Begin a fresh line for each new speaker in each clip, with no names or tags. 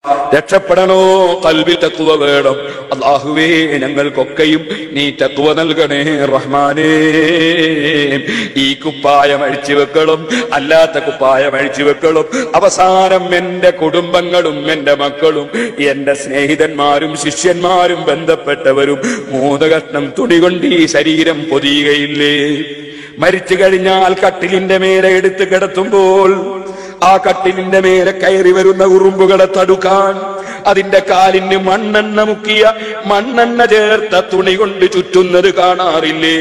രക്ഷപ്പെടണോ കൽവി തക്കുവ വേണം അള്ളാഹുവേ ഞങ്ങൾക്കൊക്കെയും നീ തക്കുവ നൽകണേ റഹ്മാനേ ഈ കുപ്പായം അഴിച്ചു വെക്കണം അല്ലാത്ത കുപ്പായം അഴിച്ചു വെക്കണം അവസാനം എന്റെ കുടുംബങ്ങളും എന്റെ മക്കളും എന്റെ സ്നേഹിതന്മാരും ശിഷ്യന്മാരും ബന്ധപ്പെട്ടവരും മൂന്ന് കഷ്ണം തുണി കൊണ്ട് ഈ ശരീരം പൊതിയുകയില്ലേ മരിച്ചു കഴിഞ്ഞാൽ കട്ടിലിന്റെ മേലെ എടുത്ത് കിടത്തുമ്പോൾ ആ കട്ടിലിന്റെ മേലെ കയറി വരുന്ന ഉറുമ്പുകളെ തടുക്കാൻ അതിന്റെ കാലിന് മണ്ണെണ്ണ മുക്കിയ മണ്ണെണ്ണ ചേർത്ത തുണി കൊണ്ട് ചുറ്റുന്നത് കാണാറില്ലേ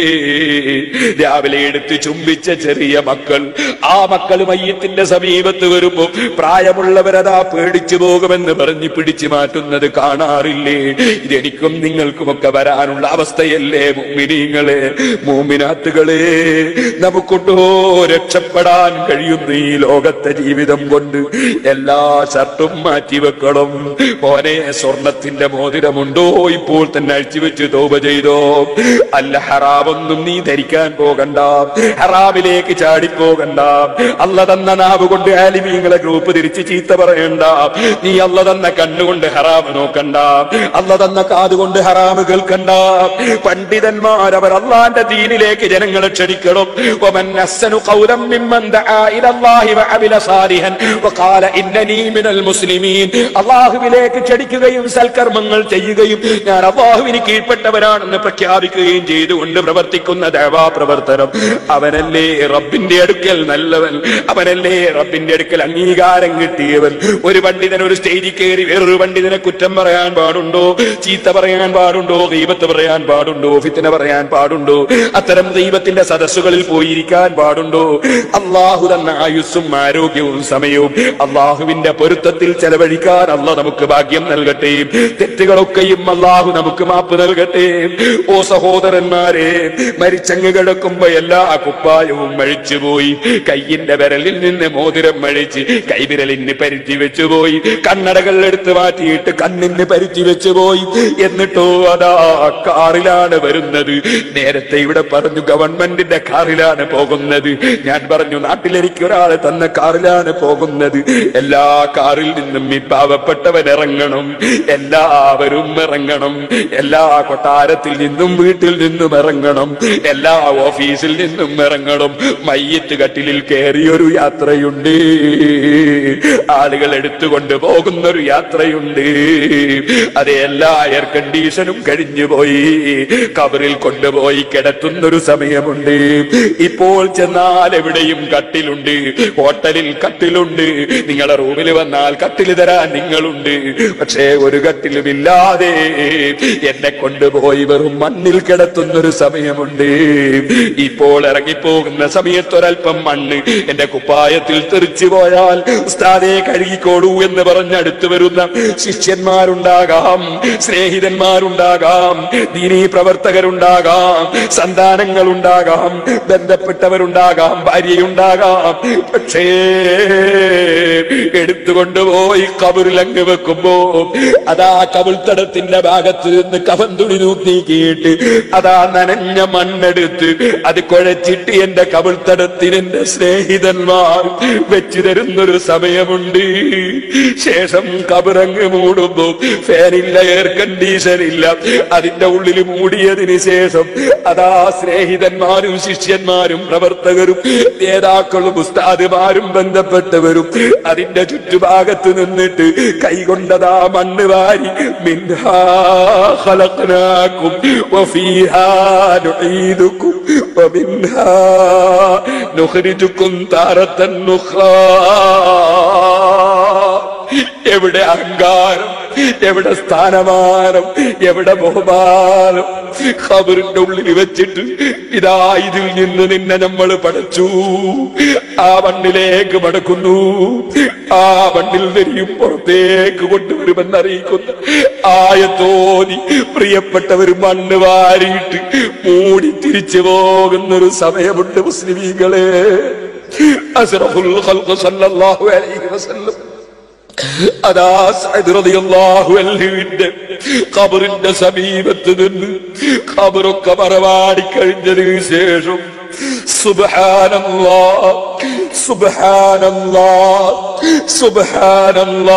രാവിലെ എടുത്ത് ചുംബിച്ച ചെറിയ മക്കൾ ആ മക്കൾ മയ്യത്തിന്റെ സമീപത്ത് വരുമ്പോ പ്രായമുള്ളവരതാ പേടിച്ചു പോകുമെന്ന് പറഞ്ഞ് പിടിച്ചു മാറ്റുന്നത് കാണാറില്ലേ ഇതെനിക്കും നിങ്ങൾക്കുമൊക്കെ വരാനുള്ള അവസ്ഥയല്ലേ മുമ്മിനീങ്ങളെ മൂമിനാത്തുകളെ നമുക്കൊട്ടോ രക്ഷപ്പെടാൻ കഴിയുന്ന ഈ ലോകത്തെ ജീവിതം കൊണ്ട് എല്ലാ ഷർട്ടും മാറ്റി വെക്കണം മോനെ സ്വർണത്തിന്റെ മോതിരമുണ്ടോ ഇപ്പോൾ തന്നെ അഴിച്ചുവെച്ച് തോപ ചെയ്തോ അല്ല ഹറാമൊന്നും നീ ധരിക്കാൻ പോകണ്ട ഹറാമിലേക്ക് ചാടിപ്പോകണ്ട അല്ല തന്ന നാവ് കൊണ്ട് ആലിമീങ്ങളെ ഗ്രൂപ്പ് തിരിച്ച് ചീത്ത പറയണ്ട നീ അല്ല തന്ന കണ്ണുകൊണ്ട് ഹറാമ് നോക്കണ്ട അല്ല തന്ന കാതുകൊണ്ട് ഹറാമ് കേൾക്കണ്ട പണ്ഡിതന്മാർ അവർ അള്ളാന്റെ ദീനിലേക്ക് ജനങ്ങളെ ക്ഷണിക്കണം ومن أحسن قولا ممن دعا إلى الله وعمل صالحا وقال إنني من المسلمين അള്ളാഹുവിലേക്ക് ക്ഷണിക്കുകയും സൽക്കർമ്മങ്ങൾ ചെയ്യുകയും ഞാൻ അള്ളാഹുവിന് കീഴ്പ്പെട്ടവരാണെന്ന് പ്രഖ്യാപിക്കുകയും ചെയ്തുകൊണ്ട് പ്രവർത്തിക്കുന്ന ദേവാ പ്രവർത്തനം അവനല്ലേ റബ്ബിന്റെ അടുക്കൽ നല്ലവൻ അവനല്ലേ റബ്ബിന്റെ അടുക്കൽ അംഗീകാരം കിട്ടിയവൻ ഒരു പണ്ഡിതൻ ഒരു സ്റ്റേജിൽ കയറി വേറൊരു പണ്ഡിതനെ കുറ്റം പറയാൻ പാടുണ്ടോ ചീത്ത പറയാൻ പാടുണ്ടോ ദൈവത്ത് പറയാൻ പാടുണ്ടോ ഫിത്തിന പറയാൻ പാടുണ്ടോ അത്തരം ദൈവത്തിന്റെ സദസ്സുകളിൽ പോയിരിക്കാൻ പാടുണ്ടോ അള്ളാഹു തന്ന ആയുസ്സും ആരോഗ്യവും സമയവും അള്ളാഹുവിന്റെ പൊരുത്തത്തിൽ ചെലവഴിക്കാൻ അല്ല നമുക്ക് ഭാഗ്യം നൽകട്ടെ തെറ്റുകളൊക്കെയും അള്ളാഹു നമുക്ക് മാപ്പ് നൽകട്ടെ ഓ സഹോദരന്മാരെ മരിച്ചങ്ങ് കിടക്കുമ്പോ എല്ലാ കുപ്പായവും അഴിച്ചുപോയി കയ്യിന്റെ വിരലിൽ നിന്ന് മോതിരം അഴിച്ച് കൈവിരലിന് പരുത്തി വെച്ചുപോയി കണ്ണടകൾ എടുത്ത് മാറ്റിയിട്ട് കണ്ണിന് പരുത്തി വെച്ചുപോയി എന്നിട്ടോ അതാ കാറിലാണ് വരുന്നത് നേരത്തെ ഇവിടെ പറഞ്ഞു ഗവൺമെന്റിന്റെ കാറിലാണ് പോകുന്നത് ഞാൻ പറഞ്ഞു നാട്ടിലെനിക്ക് ഒരാൾ തന്ന കാറിലാണ് പോകുന്നത് എല്ലാ കാറിൽ നിന്നും ഈ പാവപ്പെട്ടവൻ ഇറങ്ങണം എല്ലാവരും ഇറങ്ങണം എല്ലാ കൊട്ടാരത്തിൽ നിന്നും വീട്ടിൽ നിന്നും ഇറങ്ങണം എല്ലാ ഓഫീസിൽ നിന്നും ഇറങ്ങണം മയ്യത്ത് കട്ടിലിൽ കയറിയൊരു യാത്രയുണ്ട് ആളുകൾ എടുത്തുകൊണ്ട് പോകുന്ന ഒരു യാത്രയുണ്ട് അത് എല്ലാ എയർ കണ്ടീഷനും കഴിഞ്ഞു പോയി കബറിൽ കൊണ്ടുപോയി കിടത്തുന്നൊരു സമയമുണ്ട് ഇപ്പോൾ ചെന്നാൽ എവിടെയും കട്ടിലുണ്ട് ഹോട്ടലിൽ കട്ടിലുണ്ട് നിങ്ങളെ റൂമിൽ വന്നാൽ കട്ടിൽ തരാൻ നിങ്ങളുണ്ട് പക്ഷേ ഒരു കട്ടിലുമില്ലാതെ എന്നെ കൊണ്ടുപോയി വെറും മണ്ണിൽ കിടത്തുന്നൊരു സമയമുണ്ട് ഇപ്പോൾ ഇറങ്ങിപ്പോകുന്ന സമയത്ത് ഒരല്പം മണ്ണ് എന്റെ കുപ്പായത്തിൽ തെറിച്ചു പോയാൽ ഉസ്താദെ കഴുകിക്കോളൂ എന്ന് പറഞ്ഞ് അടുത്ത് വരുന്ന ശിഷ്യന്മാരുണ്ടാകാം സ്നേഹിതന്മാരുണ്ടാകാം ദീനീ പ്രവർത്തകരുണ്ടാകാം സന്താനങ്ങളുണ്ടാകാം ബന്ധപ്പെട്ടവരുണ്ടാകാം ഭാര്യയുണ്ടാകാം പക്ഷേ എടുത്തുകൊണ്ടുപോയി കബറിലങ്ങ് വെക്കുമ്പോ അതാ കവിൾത്തടത്തിന്റെ ഭാഗത്ത് നിന്ന് കവൻ തുണി നീക്കിയിട്ട് അതാ നനഞ്ഞ മണ്ണെടുത്ത് അത് കുഴച്ചിട്ട് എന്റെ കവിൾത്തടത്തിന് എന്റെ സ്നേഹിതന്മാർ വെച്ചു തരുന്നൊരു സമയമുണ്ട് ശേഷം കബറങ്ങ് മൂടുമ്പോ ഫാനില്ല എയർ കണ്ടീഷൻ ഇല്ല അതിന്റെ ഉള്ളിൽ മൂടിയതിന് ശേഷം അതാ സ്നേഹിതന്മാരും ശിഷ്യന്മാരും പ്രവർത്തകരും നേതാക്കളും ഉസ്താദുമാരും ബന്ധപ്പെട്ടവരും അതിന്റെ ചുറ്റുഭാഗത്ത് നിന്നിട്ട് കൈകൊണ്ടതാ മണ്ണ് വാരി മിൻഹാ ഖലഖ്നാകും വഫീഹാ നുഈദുകും വമിൻഹാ നുഖ്രിജുകും താരത്തൻ നുഖ്റാ എവിടെ അഹങ്കാരം എവിടെ സ്ഥാനമാനം എവിടെ ബഹുമാനം ഖബറിന്റെ ഉള്ളിൽ വെച്ചിട്ട് ഇതാ ഇതിൽ നിന്ന് നിന്നെ നമ്മൾ പഠിച്ചു ആ മണ്ണിലേക്ക് മടക്കുന്നു ആ മണ്ണിൽ നിന്നും പുറത്തേക്ക് കൊണ്ടുവരുമെന്ന് അറിയിക്കുന്ന ആയത്തോതി പ്രിയപ്പെട്ടവർ മണ്ണ് വാരിയിട്ട് മൂടി തിരിച്ചു പോകുന്നൊരു സമയമുണ്ട് മുസ്ലിമീങ്ങളെ അസ്റഫുൽ ഖൽഖ് സല്ലല്ലാഹു അലൈഹി വസല്ലം അതാ സഅദ് റളിയല്ലാഹു അൻഹുവിന്റെ ഖബറിന്റെ സമീപത്ത് നിന്ന് ഖബറൊക്കെ മറവാടി കഴിഞ്ഞതിന് ശേഷം സുബ്ഹാനല്ലാ സുബ്ഹാനല്ലാ സുബ്ഹാനല്ലാ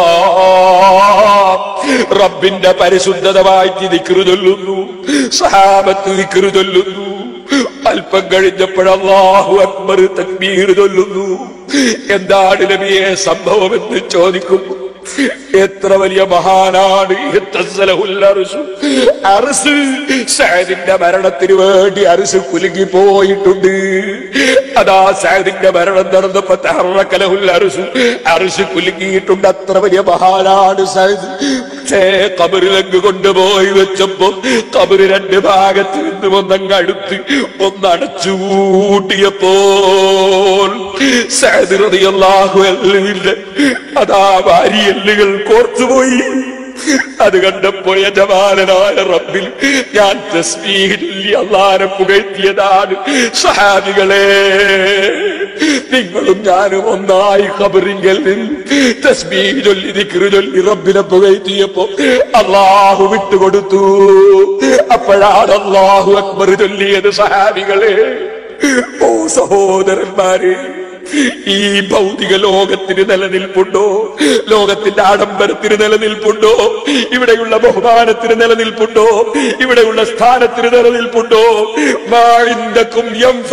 റബ്ബിന്റെ പരിശുദ്ധത വായിച്ച് ദിക്റ് ചൊല്ലുന്നു സഹാബത്ത് ദിക്റ് ചൊല്ലുന്നു അല്പം കഴിഞ്ഞപ്പോൾ അല്ലാഹു അക്ബർ തക്ബീർ ചൊല്ലുന്നു എന്താണ് നബിയെ സംഭവമെന്ന് ചോദിക്കുന്നു എത്ര വലിയ മഹാനാണ് എത്തസ്സലഹുൽ അർശു. അർശ് സഅദിന്റെ മരണത്തിന് വേണ്ടി അർശ് കുലുങ്ങി പോയിട്ടുണ്ട് അതാ സഅദിന്റെ മരണം നടന്നപ്പോ തഹറക്കലഹുൽ അർശു. അർശ് കുലുങ്ങിയിട്ടുണ്ട് അത്ര വലിയ മഹാനാണ് സഅദ് പക്ഷേ കബറിലങ്ങ് കൊണ്ടുപോയി വെച്ചപ്പോ കബറ് രണ്ട് ഭാഗത്ത് നിന്ന് ഒന്നങ്ങ് അടുത്ത് ഒന്നടച്ചു കൂട്ടിയപ്പോൾ സഅദ് റളിയല്ലാഹു അൻഹുവിന്റെ അതാ വാരിയെല്ലുകൾ കോർത്തുപോയി അത് കണ്ടപ്പോ യജമാനനായ റബ്ബിൽ ഞാൻ തസ്ബീഹിൽ അള്ളാനെ പുകഴ്ത്തിയതാണ് സഹാബികളെ നിങ്ങളും ഞാനും ഒന്നായി ഖബറിങ്കൽ നിന്ന് തസ്ബീഹ് ചൊല്ലി ദിക്റ് ചൊല്ലി റബ്ബിനെ പുകഴ്ത്തിയപ്പോ അള്ളാഹു വിട്ടുകൊടുത്തു അപ്പോഴാണ് അള്ളാഹു അക്ബർ ചൊല്ലിയത് സഹാബികളെ ഓ സഹോദരന്മാരെ ഈ ഭൗതിക ലോകത്തിന് നിലനിൽപ്പുണ്ടോ ലോകത്തിന്റെ ആഡംബരത്തിന് നിലനിൽപ്പുണ്ടോ ഇവിടെയുള്ള ബഹുമാനത്തിന് നിലനിൽപ്പുണ്ടോ ഇവിടെയുള്ള സ്ഥാനത്തിന് നിലനിൽപ്പുണ്ടോ മാഴിന്തക്കും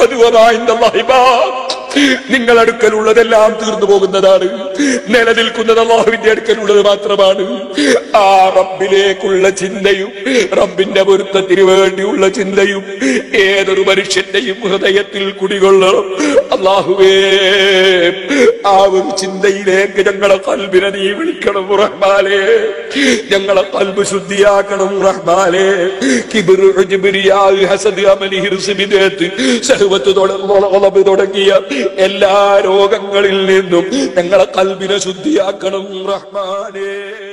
നിങ്ങൾ അടുക്കലുള്ളതെല്ലാം തീർന്നു പോകുന്നതാണ് നിലനിൽക്കുന്നത് അള്ളാഹുവിന്റെ അടുക്കലുള്ളത് മാത്രമാണ് ആ റബ്ബിലേക്കുള്ള ചിന്തയും റബ്ബിന്റെ പൊരുത്തത്തിന് വേണ്ടിയുള്ള ചിന്തയും ഏതൊരു മനുഷ്യന്റെയും ഹൃദയത്തിൽ കുടികൊള്ളണം അള്ളാഹുവേ ആ ഒരു ചിന്തയിലേക്ക് ഞങ്ങളെ കൽബിനെ നീ വിളിക്കണം റഹ്മാനെ ഞങ്ങളെ കൽബ് ശുദ്ധിയാക്കണം റഹ്മാനെ കിബിറ് ഉജ്ബിരിയാഹ് ഹസദ് അമലി ഹിർസ് ബിദഅത്ത് ശഹ്വത്ത് തുടങ്ങി തുടങ്ങിയ എല്ലാ രോഗങ്ങളിൽ നിന്നും ഞങ്ങളെ കൽബിനെ ശുദ്ധിയാക്കണം റഹ്മാനേ